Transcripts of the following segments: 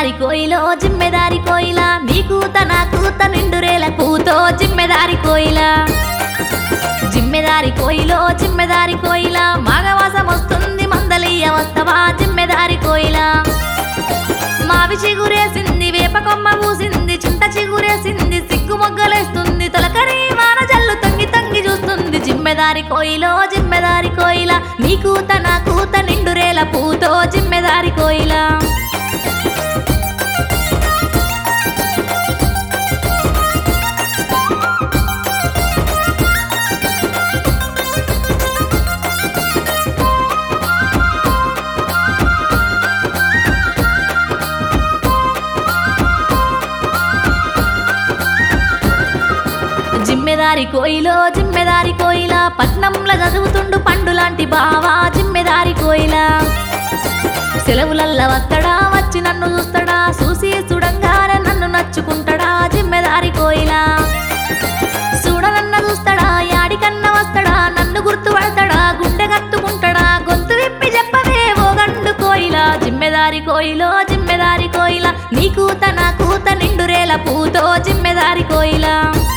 జిమ్మెదారి కోయిలో జిమ్మెదారి కోయిలా నీ కూత నా కూత నిండురేల కూతో జిమ్మెదారి కోయిలా జిమ్మెదారి కోయిలో జిమ్మెదారి కోయిలా మాఘవాసం వస్తుంది మందలియ వస్తవా జిమ్మెదారి కోయిలా మావి చిగురేసింది వేప కొమ్మ పూసింది చింత చిగురేసింది సిగ్గు మొగ్గలేస్తుంది తొలకరి వాన జల్లు తొంగి తొంగి చూస్తుంది జిమ్మెదారి కోయిలో జిమ్మెదారి కోయిలా నీ కూత నా కూత నిండురేల పూతో జిమ్మెదారి కోయిలా జిమ్మెదారి కోయిలో జిమ్మెదారి కోయిలా పట్నంలో చదువుతుండు పండు లాంటి బావా జిమ్మెదారి కోయిలా సెలవులల్ల వస్తడా వచ్చి నన్ను చూస్తాడా చూసి చూడంగానే నన్ను నచ్చుకుంటాడా జిమ్మెదారి కోయిలా చూడనన్న చూస్తాడా యాడికన్నా వస్తాడా నన్ను గుర్తుపడతాడా గుండె కత్తుకుంటాడా గొంతు విప్పి చెప్పవే ఓ గండు కోయిలా జిమ్మెదారి కోయిలో జిమ్మెదారి కోయిలా నీ కూత నా కూత నిండురేల పూతో జిమ్మెదారి కోయిలా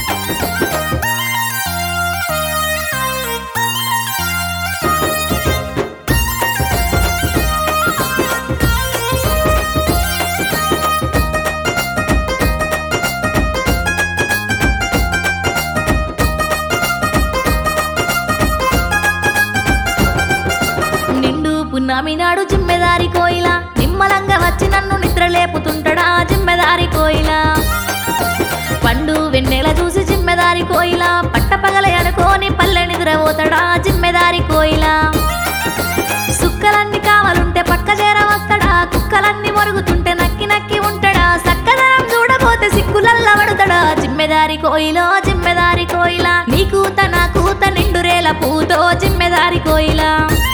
నిండు పున్నమి నాడు జిమ్మెదారి కోయిల నిమ్మలంగా వచ్చి నన్ను నిద్ర లేపుతుంటడా జిమ్మెదారి కోయిల పండు వెన్నెల చూసి జిమ్మెదారి కోయిల పట్టపగలే అనుకోని పల్లె నిద్రపోతాడా జిమ్మెదారి కోయిల సుక్కలన్నీ కావాలుంటే పక్క చేర వస్తాడా కుక్కలన్నీ మరుగుతుంటే నక్కి నక్కి ఉంటాడా సక్కదనం చూడబోతే సిగ్గులల్ల పడతాడా జిమ్మెదారి కోయిలో జిమ్మెదారి కోయిల నీ కూత నా కూత నిండురేల పూతో జిమ్మెదారి కోయిలా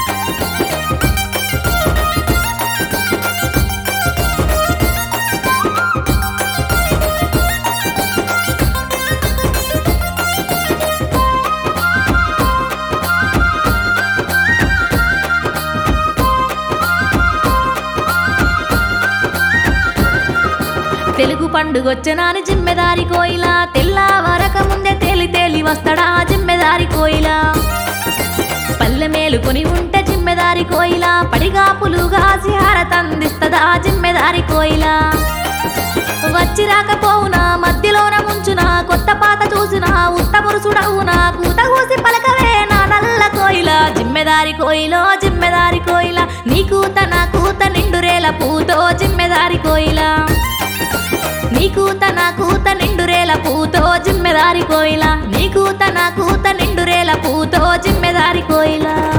తెలుగు పండుగొచ్చనాని జిమ్మెదారి కోయిలా తెల్లవారక ముందే తేలి తేలి వస్తాడా జిమ్మెదారి కోయిలా పల్లె మేలుకొని ఉంటే జిమ్మెదారి కోయిలా పడిగాపులుగా హారతందిస్తదా జిమ్మెదారి కోయిలా వచ్చి రాకపోవునా మధ్యలోన ముంచునా కొత్త పాత చూసినా ఉత్త పురుషుడవునా కూత కూసి పలకవే నా నల్ల కోయిలా జిమ్మెదారి కోయిలో జిమ్మెదారి కోయిలా నీ కూత నా కూత నిండురేల పూతో జిమ్మెదారి కోయిలా నీ కూత నా కూత నిండురేల పూతో జిమ్మెదారి కోయిలా నీ కూత నా కూత నిండురేల పూతో జిమ్మెదారి కోయిలా